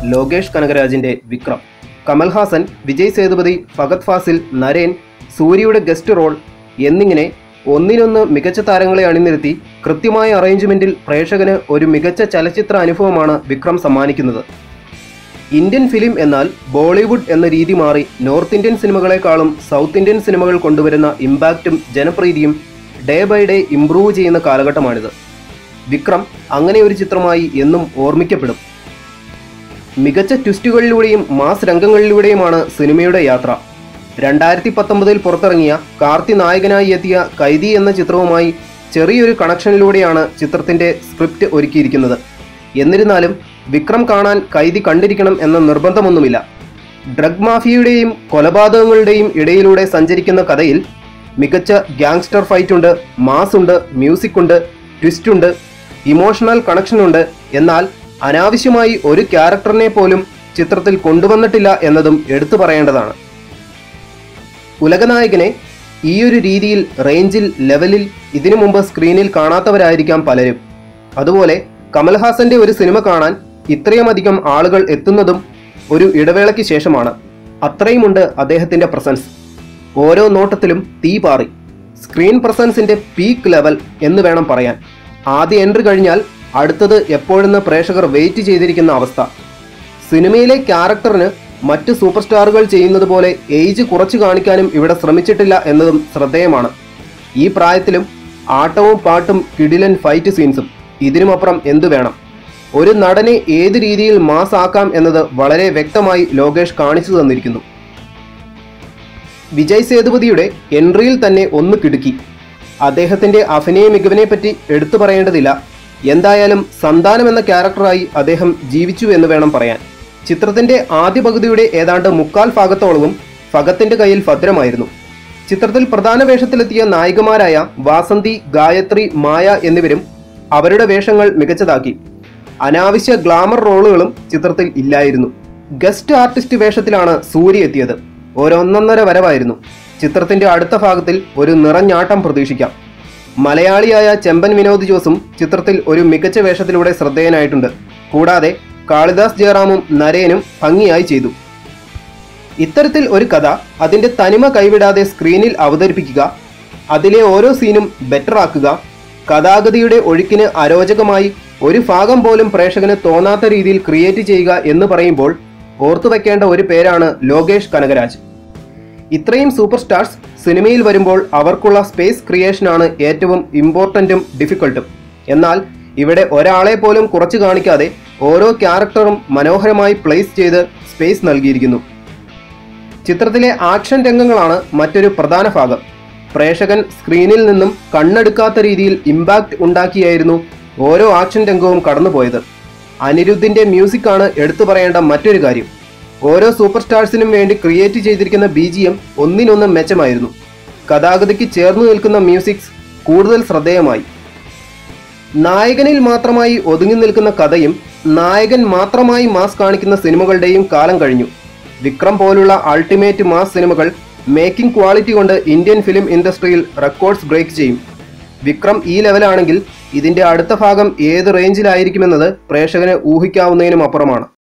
ലോകേഷ് കനകരാജിന്റെ വിക്രം കമൽഹാസൻ വിജയ് സേതുപതി ഫഗത് ഫാസിൽ നരേൻ സൂര്യയുടെ guest role എന്നിങ്ങനെ ഒന്നിനൊന്ന് മികച്ച താരങ്ങളെ അണിനിരത്തി കൃത്യമായ അറേഞ്ച്മെന്റിൽ പ്രേക്ഷകന് ഒരു മികച്ച ചലച്ചിത്ര അനുഭവമാണ് വിക്രം സമ്മാനിക്കുന്നത് ഇന്ത്യൻ ഫിലിം എന്നാൽ ബോളിവുഡ് എന്ന രീതി മാറി നോർത്ത് ഇന്ത്യൻ സിനിമകളെക്കാളും സൗത്ത് ഇന്ത്യൻ സിനിമകൾ കൊണ്ടുവരുന്ന ഇമ്പാക്റ്റും ജനപ്രീതിയും ഡേ ബൈ ഡേ ഇംപ്രൂവ് ചെയ്യുന്ന കാലഘട്ടമാണിത് വിക്രം അങ്ങനെ ഒരു ചിത്രമായി എന്നും ഓർമ്മിക്കപ്പെടും മികച്ച ട്വിസ്റ്റുകളിലൂടെയും മാസ് രംഗങ്ങളിലൂടെയുമാണ് സിനിമയുടെ യാത്ര രണ്ടായിരത്തി പത്തൊമ്പതിൽ പുറത്തിറങ്ങിയ കാർത്തി നായകനായി എത്തിയ കൈദി എന്ന ചിത്രവുമായി ചെറിയൊരു കണക്ഷനിലൂടെയാണ് ചിത്രത്തിന്റെ സ്ക്രിപ്റ്റ് ഒരുക്കിയിരിക്കുന്നത് എന്നിരുന്നാലും വിക്രം കാണാൻ കൈദി കണ്ടിരിക്കണം എന്ന നിർബന്ധമൊന്നുമില്ല ഡ്രഗ് മാഫിയയുടെയും കൊലപാതകങ്ങളുടെയും ഇടയിലൂടെ സഞ്ചരിക്കുന്ന കഥയിൽ മികച്ച ഗ്യാങ്സ്റ്റർ ഫൈറ്റ് ഉണ്ട് മാസ് ഉണ്ട് മ്യൂസിക് ഉണ്ട് ട്വിസ്റ്റ് ഉണ്ട് ഇമോഷണൽ കണക്ഷൻ ഉണ്ട് എന്നാൽ അനാവശ്യമായി ഒരു ക്യാരക്ടറിനെ പോലും ചിത്രത്തിൽ കൊണ്ടുവന്നിട്ടില്ല എന്നതും എടുത്തു പറയേണ്ടതാണ് ഉലകനായകനെ ഈ ഒരു രീതിയിൽ റേഞ്ചിൽ ലെവലിൽ ഇതിനു മുമ്പ് സ്ക്രീനിൽ കാണാത്തവരായിരിക്കാം പലരും അതുപോലെ കമൽഹാസന്റെ ഒരു സിനിമ കാണാൻ ഇത്രയുമധികം ആളുകൾ എത്തുന്നതും ഒരു ഇടവേളയ്ക്ക് ശേഷമാണ് അത്രയുമുണ്ട് അദ്ദേഹത്തിന്റെ പ്രസൻസ് ഓരോ നോട്ടത്തിലും തീ പാറി സ്ക്രീൻ പ്രസൻസിന്റെ പീക്ക് ലെവൽ എന്ന് വേണം പറയാൻ ആദ്യ എൻട്രി കഴിഞ്ഞാൽ അടുത്തത് എപ്പോഴെന്ന് പ്രേക്ഷകർ വെയിറ്റ് ചെയ്തിരിക്കുന്ന അവസ്ഥ സിനിമയിലെ ക്യാരക്ടറിന് മറ്റ് സൂപ്പർ സ്റ്റാറുകൾ ചെയ്യുന്നത് പോലെ ഏജ് കുറച്ചു കാണിക്കാനും ഇവിടെ ശ്രമിച്ചിട്ടില്ല എന്നതും ശ്രദ്ധേയമാണ് ഈ പ്രായത്തിലും ആട്ടവും പാട്ടും കിടിലൻ ഫൈറ്റ് സീൻസും ഇതിനുമപ്പുറം എന്തു വേണം ഒരു നടനെ ഏത് രീതിയിൽ മാസ് ആക്കാം എന്നത് വളരെ വ്യക്തമായി ലോകേഷ് കാണിച്ചു തന്നിരിക്കുന്നു വിജയ് സേതുപതിയുടെ എൻട്രിയിൽ തന്നെ ഒന്ന് കിടുക്കി അദ്ദേഹത്തിന്റെ അഭിനയ മികവിനെ പറ്റി എടുത്തു പറയേണ്ടതില്ല എന്തായാലും സന്താനം എന്ന ക്യാരക്ടറായി അദ്ദേഹം ജീവിച്ചു എന്ന് വേണം പറയാൻ ചിത്രത്തിന്റെ ആദ്യ പകുതിയുടെ ഏതാണ്ട് മുക്കാൽ ഭാഗത്തോളവും ഫഗത്തിന്റെ കയ്യിൽ ഭദ്രമായിരുന്നു ചിത്രത്തിൽ പ്രധാന വേഷത്തിലെത്തിയ നായികമാരായ വാസന്തി ഗായത്രി മായ എന്നിവരും അവരുടെ വേഷങ്ങൾ മികച്ചതാക്കി അനാവശ്യ ഗ്ലാമർ റോളുകളും ചിത്രത്തിൽ ഇല്ലായിരുന്നു ഗസ്റ്റ് ആർട്ടിസ്റ്റ് വേഷത്തിലാണ് സൂര്യ എത്തിയത് ഒരൊന്നൊന്നര വരവായിരുന്നു ചിത്രത്തിന്റെ അടുത്ത ഭാഗത്തിൽ ഒരു നിറഞ്ഞാട്ടം പ്രതീക്ഷിക്കാം മലയാളിയായ ചെമ്പൻ വിനോദ് ജോസും ചിത്രത്തിൽ ഒരു മികച്ച വേഷത്തിലൂടെ ശ്രദ്ധേയനായിട്ടുണ്ട് കൂടാതെ കാളിദാസ് ജയറാമും നരേനും ഭംഗിയായി ചെയ്തു ഇത്തരത്തിൽ ഒരു കഥ അതിന്റെ തനിമ കൈവിടാതെ സ്ക്രീനിൽ അവതരിപ്പിക്കുക അതിലെ ഓരോ സീനും ബെറ്റർ ആക്കുക കഥാഗതിയുടെ ഒഴുക്കിന് അരോചകമായി ഒരു ഭാഗം പോലും പ്രേക്ഷകന് തോന്നാത്ത രീതിയിൽ ക്രിയേറ്റ് ചെയ്യുക എന്ന് പറയുമ്പോൾ ഓർത്തു വെക്കേണ്ട ഒരു പേരാണ് ലോകേഷ് കനകരാജ് ഇത്രയും സൂപ്പർ സ്റ്റാർസ് സിനിമയിൽ വരുമ്പോൾ അവർക്കുള്ള സ്പേസ് ക്രിയേഷനാണ് ഏറ്റവും ഇമ്പോർട്ടൻറ്റും ഡിഫിക്കൾട്ടും എന്നാൽ ഇവിടെ ഒരാളെ പോലും കുറച്ചു കാണിക്കാതെ ഓരോ ക്യാരക്ടറും മനോഹരമായി പ്ലേസ് ചെയ്ത് സ്പേസ് നൽകിയിരിക്കുന്നു ചിത്രത്തിലെ ആക്ഷൻ രംഗങ്ങളാണ് മറ്റൊരു പ്രധാന ഭാഗം പ്രേക്ഷകൻ സ്ക്രീനിൽ നിന്നും കണ്ണെടുക്കാത്ത രീതിയിൽ ഇമ്പാക്റ്റ് ഉണ്ടാക്കിയായിരുന്നു ഓരോ ആക്ഷൻ രംഗവും കടന്നുപോയത് അനിരുദ്ധിന്റെ മ്യൂസിക് ആണ് എടുത്തു പറയേണ്ട മറ്റൊരു കാര്യം ഓരോ സൂപ്പർ സ്റ്റാർസിനും വേണ്ടി ക്രിയേറ്റ് ചെയ്തിരിക്കുന്ന ബി ജി എം ഒന്നിനൊന്ന് മെച്ചമായിരുന്നു കഥാഗതിക്ക് ചേർന്നു നിൽക്കുന്ന മ്യൂസിക്സ് കൂടുതൽ ശ്രദ്ധേയമായി നായകനിൽ മാത്രമായി ഒതുങ്ങി നിൽക്കുന്ന കഥയും നായകൻ മാത്രമായി മാസ് കാണിക്കുന്ന സിനിമകളുടെയും കാലം കഴിഞ്ഞു വിക്രം പോലുള്ള അൾട്ടിമേറ്റ് മാസ് സിനിമകൾ മേക്കിംഗ് ക്വാളിറ്റി കൊണ്ട് ഇന്ത്യൻ ഫിലിം ഇൻഡസ്ട്രിയിൽ റെക്കോർഡ്സ് ബ്രേക്ക് ചെയ്യും വിക്രം ഈ ലെവലാണെങ്കിൽ ഇതിന്റെ അടുത്ത ഭാഗം ഏത് റേഞ്ചിലായിരിക്കുമെന്നത് പ്രേക്ഷകന് ഊഹിക്കാവുന്നതിനും അപ്പുറമാണ്